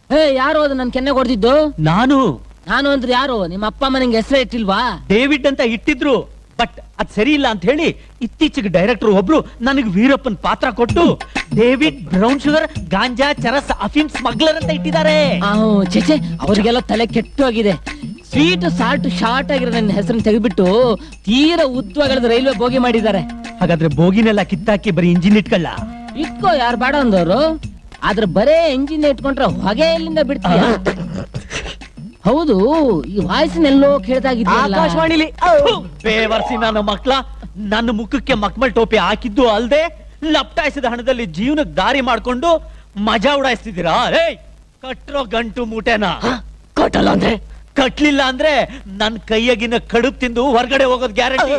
ಏ ಯಾರು ಅದು ನನ್ ಕೆನ್ನೆ ಹೊಡೆದಿದ್ದು ನಾನು ನಾನು ಅಂದ್ರೆ ಯಾರು ನಿಮ್ಮ ಅಪ್ಪ ಅಮ್ಮ ನಿಂಗೆ ಹೆಸರೇ ಇಟ್ಟಿಲ್ವಾ ಡೇವಿಡ್ ಅಂತ ಇಟ್ಟಿದ್ರು ಬಟ್ ಅದ್ ಸರಿ ಇಲ್ಲ ಅಂತ ಹೇಳಿ ಇತ್ತೀಚೆಗೆ ಡೈರೆಕ್ಟರ್ ಒಬ್ರು ನನಗೆ ವೀರಪ್ಪನ್ ಪಾತ್ರ ಕೊಟ್ಟು David brown sugar ganja charas ಅಫೀಮ್ ಸ್ಮಗ್ಲರ್ ಅಂತ ಇಟ್ಟಿದ್ದಾರೆ ಚೇಚೆ ಅವ್ರಿಗೆಲ್ಲ ತಲೆ ಕೆಟ್ಟೋಗಿದೆ ಸ್ವೀಟ್ ಸಾಲ್ಟ್ ಶಾರ್ಟ್ ಆಗಿರೋ ನನ್ನ ಹೆಸರನ್ನ ತೆಗೆದ್ಬಿಟ್ಟು ತೀರಾ ಉದ್ದವಾಗದ ರೈಲ್ವೆ ಬೋಗಿ ಮಾಡಿದ್ದಾರೆ ಹಾಗಾದ್ರೆ ಬೋಗಿನೆಲ್ಲ ಕಿತ್ತಾಕಿ ಬರೀ ಇಂಜಿನ್ ಇಟ್ಕಲ್ಲ ಇಟ್ಕೋ ಯಾರು ಬೇಡ ಅಂದವರು ಆದ್ರೆ ಬರೇ ಎಂಜಿನ್ ಇಟ್ಕೊಂಡ್ರೆ ಹೊಗೆ ಎಲ್ಲಿಂದ ಬಿಡ್ತೀಯ ಹೌದು ಈ ವಾಯ್ಸ್ನೆಲ್ಲೋ ಕೇಳ್ದಾಗಿದ್ಯಲ್ಲ ಆಕಾಶವಾಣಿಲಿ ಬೇವರ್ಸಿ ನನ್ನ ಮಕ್ಳ ನನ್ನ ಮುಖಕ್ಕೆ ಮಕ್ಮಲ್ ಟೋಪಿ ಹಾಕಿದ್ದು ಅಲ್ದೆ ಲಪ್ಟಾಯಿಸಿದ ಹಣದಲ್ಲಿ ಜೀವನಕ್ಕೆ ದಾರಿ ಮಾಡ್ಕೊಂಡು ಮಜಾ ಉಡಾಯಿಸ್ತಿದ್ದೀರಾ ಏಯ್ ಕಟ್ರೋ ಗಂಟು ಮೂಟೆನ ಕಟ್ಟಲ್ಲ ಅಂದ್ರೆ ಕಟ್ಲಿಲ್ಲ ಅಂದ್ರೆ ನನ್ ಕೈಯಾಗಿನ ಕಡುಬ್ ತಿಂದು ಹೊರಗಡೆ ಹೋಗೋದ್ ಗ್ಯಾರಂಟಿ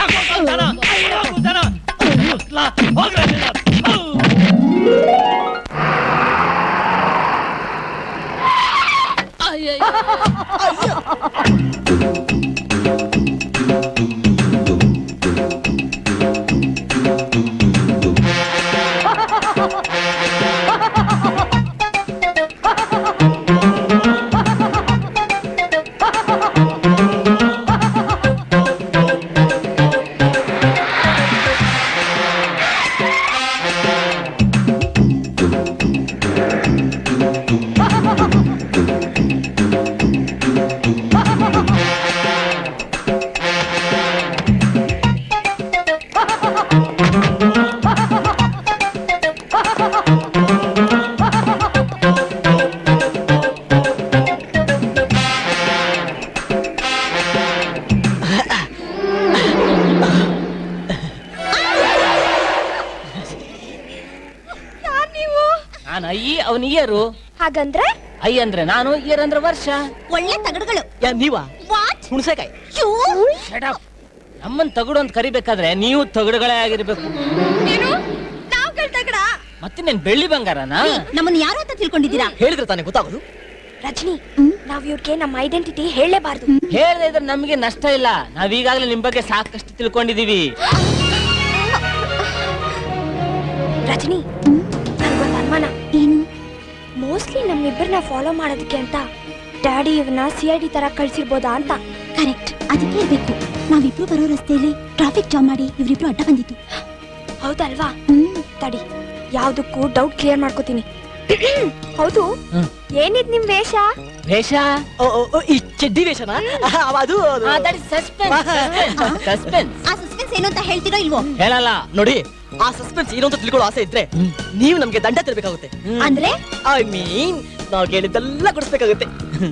ನಾನು ಅಯ್ಯಿ ಅವನ್ ಇಯರು ಹಾಗಂದ್ರೆ ಐ ಅಂದ್ರೆ ನಾನು ಇಯರ್ ಅಂದ್ರೆ ವರ್ಷ ಒಳ್ಳೆ ತಗಡುಗಳು ನೀವ ವಾಟ್ ಹುಣಸೆಕಾಯಿ ನಮ್ಮನ್ ತಗಡು ಅಂತ ಕರಿಬೇಕಾದ್ರೆ ನೀವು ತಗಡುಗಳೇ ಆಗಿರ್ಬೇಕು ಏನು ನಾವ್ಗಳ ತಗಡ ಮತ್ತೆ ನೀನ್ ಬೆಳ್ಳಿ ಬಂಗಾರನಾ ನಮ್ಮನ್ನ ಯಾರು ಅಂತ ತಿಳ್ಕೊಂಡಿದ್ದೀರಾ ಹೇಳಿದ್ರೆ ತಾನೇ ಗೊತ್ತಾಗೋದು ರಜನಿ ನಾವ್ ಇವ್ರಿಗೆ ನಮ್ಮ ಐಡೆಂಟಿಟಿ ಹೇಳಲೇಬಾರ್ದು ಹೇಳದೆ ಇದ್ರೆ ನಮಗೆ ನಷ್ಟ ಇಲ್ಲ ನಾವ್ ಈಗಾಗಲೇ ನಿಮ್ ಬಗ್ಗೆ ಸಾಕಷ್ಟು ತಿಳ್ಕೊಂಡಿದೀವಿ ರಜನಿ ನನ್ಗೊಂದು ಅನುಮಾನ ಏನು ಮೋಸ್ಟ್ಲಿ ನಮ್ಮಿಬ್ಬರನ್ನ ಫಾಲೋ ಮಾಡೋದಕ್ಕೆ ಅಂತ ಡ್ಯಾಡಿ ಇವನ್ನ ಸಿ ಐ ಡಿ ತರ ಕಳ್ಸಿರ್ಬೋದಾ ಅಂತ ಕರೆಕ್ಟ್ ಅದಕ್ಕೆ ಇರ್ಬೇಕು ನಾವಿಬ್ರು ಬರೋ ರಸ್ತೆಯಲ್ಲಿ ಟ್ರಾಫಿಕ್ ಜಾಮ್ ಮಾಡಿ ಇವರಿಬ್ರು ಅಡ್ಡ ಬಂದಿತ್ತು ಹೌದಲ್ವಾ ತಡಿ ಯಾವ್ದಕ್ಕೂ ಡೌಟ್ ಕ್ಲಿಯರ್ ಮಾಡ್ಕೋತೀನಿ ಹೌದು ಹ್ಮ್. ಏನಿದ್ ನಿಮ್ ವೇಷ ವೇಷ ಈ ಚಡ್ಡಿ ವೇಷನ ಅದು ಸಸ್ಪೆನ್ಸ್ ಸಸ್ಪೆನ್ಸ್ ಆ ಸಸ್ಪೆನ್ಸ್ ಏನು ಅಂತ ಹೇಳ್ತಿರೋ ಇಲ್ವೋ ಹೇಳಲ್ಲ ನೋಡಿ ಆ ಸಸ್ಪೆನ್ಸ್ ಏನು ಅಂತ ತಿಳ್ಕೊಳ್ಳೋ ಆಸೆ ಇದ್ರೆ ನೀವು ನಮ್ಗೆ ದಂಡ ತಿರ್ಬೇಕಾಗುತ್ತೆ ಅಂದ್ರೆ ಐ ಮೀನ್ ನಾವು ಕೇಳಿದ್ದೆಲ್ಲ ಕೊಡಿಸ್ಬೇಕಾಗುತ್ತೆ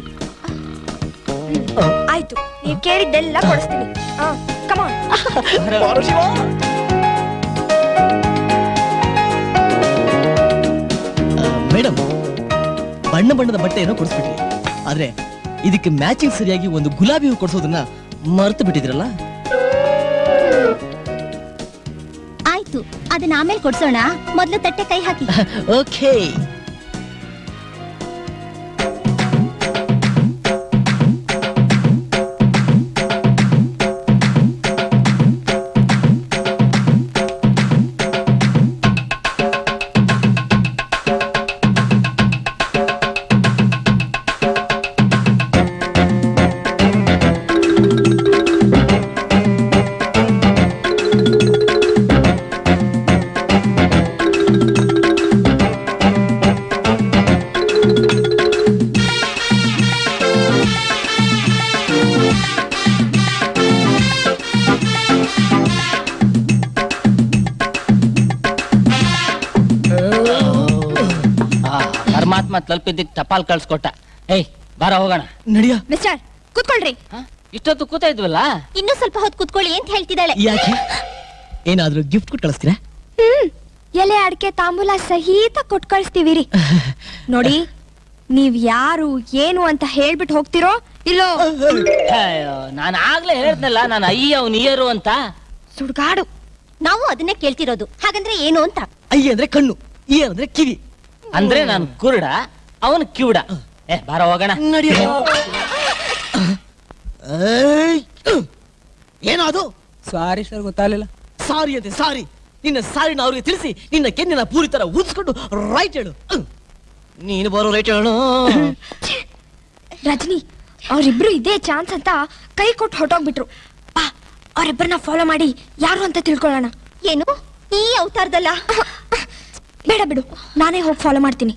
ಆಯ್ತು ನೀವ್ ಕೇಳಿದ್ದೆಲ್ಲ ಕೊಡಿಸ್ತೀನಿ ಕಮಾನ್ ಮೇಡಮ್ ಬಣ್ಣ ಬಣ್ಣದ ಬಟ್ಟೆ ಏನೋ ಕೊಡಿಸ್ಬಿಟ್ರಿ ಆದ್ರೆ ಇದಕ್ಕೆ ಮ್ಯಾಚಿಂಗ್ ಸರಿಯಾಗಿ ಒಂದು ಗುಲಾಬಿ ಹೂ ಕೊಡಿಸೋದನ್ನ ಮರ್ತು ಬಿಟ್ಟಿದ್ರಲ್ಲ ಆಯ್ತು ಅದನ್ನ ಆಮೇಲೆ ಕೊಡ್ಸೋಣ ಮೊದ್ಲು ತಟ್ಟೆ ಕೈ ಹಾಕಿ ಓಕೆ ಆ, ಪರಮಾತ್ಮ ತಲುಪಿದ್ದಕ್ಕೆ ಟಪಾಲ್ ಕಳ್ಸ್ಕೊಟ್ಟ ಏಯ್ ಬಾರ ಹೋಗೋಣ ನಡಿಯ ಮಿಸ್ಟರ್ ಕೂತ್ಕೊಳ್ರಿ ಇಷ್ಟೊತ್ತು ಕೂತ ಇದ್ವಲ್ಲ ಇನ್ನೂ ಸ್ವಲ್ಪ ಹೊತ್ತು ಕೂತ್ಕೊಳ್ಳಿ ಅಂತ ಹೇಳ್ತಿದ್ದಾಳೆ ಯಾಕೆ ಏನಾದ್ರೂ ಗಿಫ್ಟ್ ಕೊಟ್ಟು ಕಳಿಸ್ತೀರಾ ಹ್ಮ್ ಎಲೆ ಅಡಿಕೆ ತಾಂಬೂಲ ಸಹಿತ ಕೊಟ್ ಕಳಿಸ್ತೀವಿ ರೀ ನೋಡಿ ನೀವ್ ಯಾರು ಏನು ಅಂತ ಹೇಳ್ಬಿಟ್ಟು ಹೋಗ್ತಿರೋ ಇಲ್ಲೋ ಅಯ್ಯೋ ನಾನು ಆಗ್ಲೇ ಹೇಳ್ದ್ನಲ್ಲ ನಾನು ಅಯ್ಯ ಅವ್ನ ಇಯರು ಅಂತ ಸುಡ್ಗಾಡು ನಾವು ಅದನ್ನೇ ಕೇಳ್ತಿರೋದು ಹಾಗಂದ್ರೆ ಏನು ಅಂತ ಐ ಅಂದ್ರೆ ಕಣ್ಣು ಈ ಅಂದ್ರೆ ಕಿವಿ ಅಂದ್ರೆ ನಾನು ಕುರುಡ ಅವನು ಕಿವುಡ ಏ ಬಾರ ಹೋಗೋಣ ಏನೋ ಅದು ಸಾರಿ ಸರ್ ಗೊತ್ತಾಗ್ಲಿಲ್ಲ ಸಾರಿ ಅಂತೆ ಸಾರಿ ನಿನ್ನ ಸಾರಿನ ಅವ್ರಿಗೆ ತಿಳಿಸಿ ನಿನ್ನ ಕೆನ್ನಿನ ಪೂರಿ ತರ ಊದಿಸ್ಕೊಂಡು ರೈಟ್ ಹೇಳು ನೀನು ಬರೋ ರೈಟ್ ಹೇಳು ರಜನಿ ಅವರಿಬ್ರು ಇದೇ ಚಾನ್ಸ್ ಅಂತ ಕೈ ಕೊಟ್ಟು ಹೊಟ್ಟೋಗ್ಬಿಟ್ರು ಬಾ ಅವರಿಬ್ಬರನ್ನ ಫಾಲೋ ಮಾಡಿ ಯಾರು ಅಂತ ತಿಳ್ಕೊಳ್ಳೋಣ ಏನು ಈ ಅವತಾರದಲ್ಲ ಬೇಡ ಬಿಡು ನಾನೇ ಹೋಗಿ ಫಾಲೋ ಮಾಡ್ತೀನಿ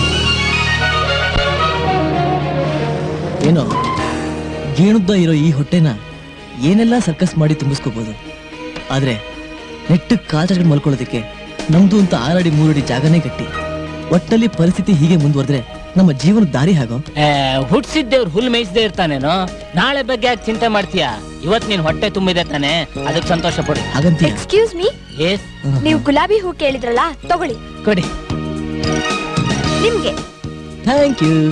ಏನೋ ಗೇಣುದ್ದ ಇರೋ ಈ ಹೊಟ್ಟೆನ ಏನೆಲ್ಲ ಸರ್ಕಸ್ ಮಾಡಿ ತುಂಬಿಸ್ಕೋಬಹುದು ಆದ್ರೆ ನೆಟ್ಟು ಕಾಲ್ಚಾಡ್ಕೊಂಡು ಮಲ್ಕೊಳ್ಳೋದಕ್ಕೆ ನಮ್ದು ಅಂತ ಆರಡಿ ಮೂರಡಿ ಜಾಗನೇ ಗಟ್ಟಿ ಒಟ್ಟಲ್ಲಿ ಪರಿಸ್ಥಿತಿ ಹೀಗೆ ಮುಂದುವರೆದ್ರೆ ನಮ್ಮ ಜೀವನ ದಾರಿ ಹಾಗೋ ಹುಟ್ಸಿದ್ದೇವ್ರು ಹುಲ್ ಮೇಯಿಸದೇ ಇರ್ತಾನೇನೋ ನಾಳೆ ಬಗ್ಗೆ ಯಾಕೆ ಚಿಂತೆ ಮಾಡ್ತೀಯಾ ಇವತ್ ನೀನ್ ಹೊಟ್ಟೆ ತುಂಬಿದೆ ತಾನೆ ಅದಕ್ಕೆ ಸಂತೋಷ ಪಡು ಹಾಗಂತೀಯ ಎಕ್ಸ್ಕ್ಯೂಸ್ ಮೀ ಎಸ್ ನೀವು ಗುಲಾಬಿ ಹೂ ಕೇಳಿದ್ರಲ್ಲ ತಗೊಳ್ಳಿ ಕೊಡಿ ನಿಮ್ಗೆ ಥ್ಯಾಂಕ್ ಯು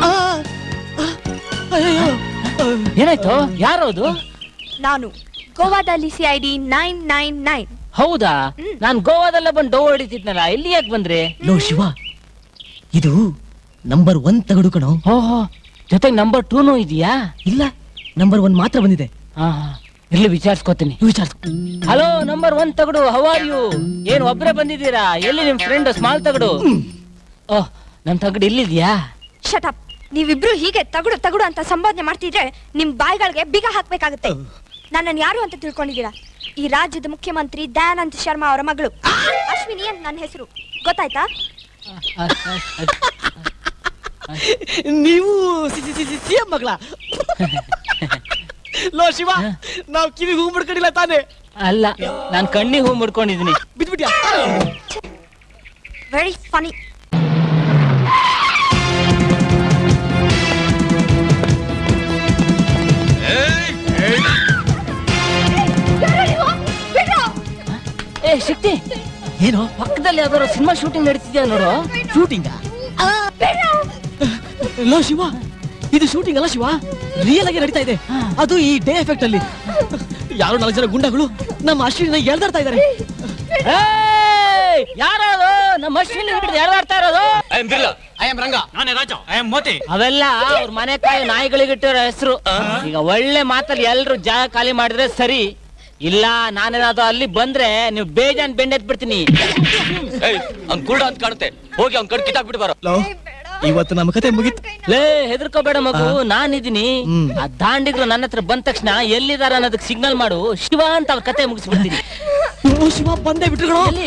ಏನಾಯ್ತು ಯಾರದು ನಾನು ಗೋವಾದಲ್ಲಿ C I D nine nine nine ಹೌದಾ ನಾನ್ ಗೋವಾದಲ್ಲ ಬಂದು ಡೋ ಹೊಡಿತಿದ್ನಲ್ಲ ಇಲ್ಲಿ ಯಾಕೆ ಬಂದ್ರಿ ಲೋ ಶಿವ ಇದು ನಂಬರ್ ಒನ್ ತಗಡು ಕಣೋ ಓಹೋ ಜೊತೆಗೆ ನಂಬರ್ ಟೂನು ಇದೆಯಾ ಇಲ್ಲ ನಂಬರ್ ಒನ್ ಮಾತ್ರ ಬಂದಿದೆ ಹಾ ಇಲ್ಲಿ ವಿಚಾರಿಸ್ಕೋತೀನಿ ವಿಚಾರಿಸ್ ಹಲೋ ನಂಬರ್ ಒನ್ ತಗಡು ಹೌ ಆರ್ ಯು ಏನ್ ಒಬ್ರೇ ಬಂದಿದ್ದೀರಾ ಎಲ್ಲಿ ನಿಮ್ ಫ್ರೆಂಡ್ ಸ್ಮಾಲ್ ತಗಡು ಓಹ್ ನಮ್ ತಗಡು ಇಲ್ಲಿದ್ಯಾ ಶಟಪ್ ನೀವಿಬ್ರು ಹೀಗೆ ತಗುಡು ತಗುಡು ಅಂತ ಸಂಬೋಧನೆ ಮಾಡ್ತಿದ್ರೆ ನಿಮ್ ಬಾಯಿಗಳಿಗೆ ಬಿಗ ಹಾಕ್ಬೇಕಾಗುತ್ತೆ ನನ್ನನ್ನು ಯಾರು ಅಂತ ತಿಳ್ಕೊಂಡಿದ್ದೀರಾ ಈ ರಾಜ್ಯದ ಮುಖ್ಯಮಂತ್ರಿ ದಯಾನಂದ್ ಶರ್ಮಾ ಅವರ ಮಗಳು ಅಶ್ವಿನಿ ಅಂತ ನನ್ನ ಹೆಸರು ಗೊತ್ತಾಯ್ತಾ ನೀವು ಸಿಎಂ ಮಗಳ ಲೋ ಶಿವ ನಾವ್ ಕಿವಿ ಹೂ ಮುಡ್ಕೊಂಡಿಲ್ಲ ತಾನೆ ಅಲ್ಲ ನಾನ್ ಕಣ್ಣಿಗೆ ಹೂ ಮುಡ್ಕೊಂಡಿದೀನಿ ಬಿದ್ಬಿಟ್ಯಾ ವೆರಿ ಫನಿ ಏ ಶಕ್ತಿ ಏನೋ ಪಕ್ಕದಲ್ಲಿ ಯಾವ್ದಾದ್ರು ಸಿನಿಮಾ ಶೂಟಿಂಗ್ ನಡೀತಿದ್ಯಾ ನೋಡು ಶೂಟಿಂಗ ಲೋ ಶಿವ ಇದು ಶೂಟಿಂಗ್ ಅಲ್ಲ ಶಿವ ರಿಯಲ್ ಆಗಿ ನಡೀತಾ ಇದೆ ಅದು ಈ ಡೇ ಎಫೆಕ್ಟ್ ಅಲ್ಲಿ ಯಾರೋ ನಾಲ್ಕು ಜನ ಗುಂಡಗಳು ನಮ್ಮ ಅಶ್ವಿನ ಎಳ್ದಾಡ್ತಾ ಇದಾರೆ ಯಾರು ನಮ್ಮ ಅಶ್ವಿನಿ ಹಿಡಿದು ಯಾರ್ದಾಡ್ತಾ ಇರೋದು ಅವೆಲ್ಲ ಅವ್ರ ಮನೆ ಕಾಯಿ ನಾಯಿಗಳಿಗಿಟ್ಟಿರೋ ಹೆಸರು ಈಗ ಒಳ್ಳೆ ಮಾತಲ್ಲಿ ಎಲ್ರು ಜಾಗ ಖಾಲಿ ಮಾಡಿದ್ರೆ ಸರಿ ಇಲ್ಲ ನಾನೇನಾದ್ರು ಅಲ್ಲಿ ಬಂದ್ರೆ ನೀವು ಬೇಜಾನ್ ಬೆಂಡೆತ್ ಬಿಡ್ತೀನಿ ಅವ್ನ್ ಕುರುಡ ಅಂತ ಕಾಣುತ್ತೆ ಹೋಗಿ ಅವ್ನ್ ಕಣ್ ಕಿತ್ತಾಕ್ಬಿಟ್ಟು ಬರೋ ಲೋ ಇವತ್ತು ನಮ್ಮ ಕತೆ ಮುಗೀತು ಲೇ ಹೆದರ್ಕೋಬೇಡ ಮಗು ನಾನಿದ್ದೀನಿ ಹ್ಮ್. ಆ ದಾಂಡಿಗ್ರು ನನ್ನ ಹತ್ರ ಬಂದ ತಕ್ಷಣ ಎಲ್ಲಿದಾರ ಅನ್ನೋದಕ್ಕೆ ಸಿಗ್ನಲ್ ಮಾಡು ಶಿವ ಅಂತ ಅವ್ರ ಕತೆ ಮುಗಿಸ್ಬಿಡ್ತೀನಿ ಓ ಶಿವ ಬಂದೇ ಬಿಟ್ರು ಎಲ್ಲಿ?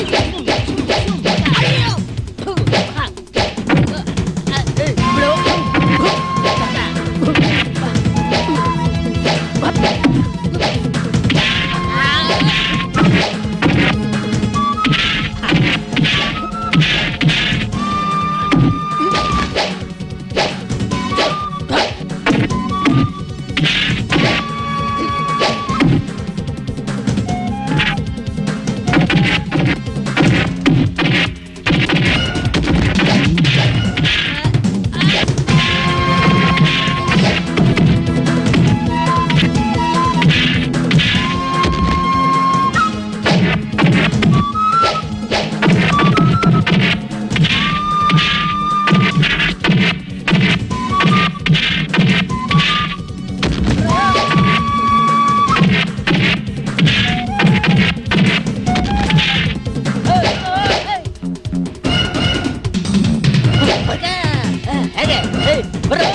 ಹೇಗೆ? ಏಯ್, ಬರ್ರಿ.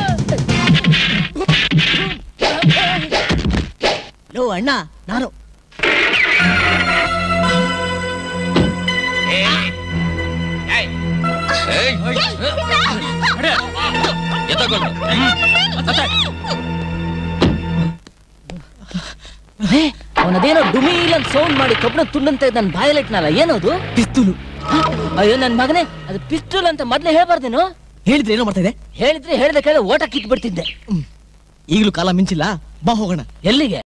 ಲೋ ಅಣ್ಣ ನಾನು ಏ, ಅವನದೇನೋ ಡುಮೀಲ್ ಅಂತ ಸೌಂಡ್ ಮಾಡಿ ಕಬ್ಬಣ ತುಂಡಂತ ನನ್ನ ಬಾಯಲ್ಲಿಟ್ನಲ್ಲ ಏನದು ಪಿಸ್ತೂಲು ಅಯ್ಯೋ ನನ್ ಮಗನೇ ಅದು ಪಿಸ್ಟಲ್ ಅಂತ ಮೊದ್ಲೇ ಹೇಳ್ಬಾರ್ದೇನು ಹೇಳಿದ್ರೆ ಏನೋ ಮಾಡ್ತಾ ಇದೆ ಹೇಳಿದ್ರೆ ಹೇಳ್ದೆ ಕೇಳಿದ್ರೆ ಓಟ ಕಿತ್ ಬಿಡ್ತಿದ್ದೆ ಈಗಲೂ ಕಾಲ ಮಿಂಚಿಲ್ಲ ಬಾ ಹೋಗೋಣ ಎಲ್ಲಿಗೆ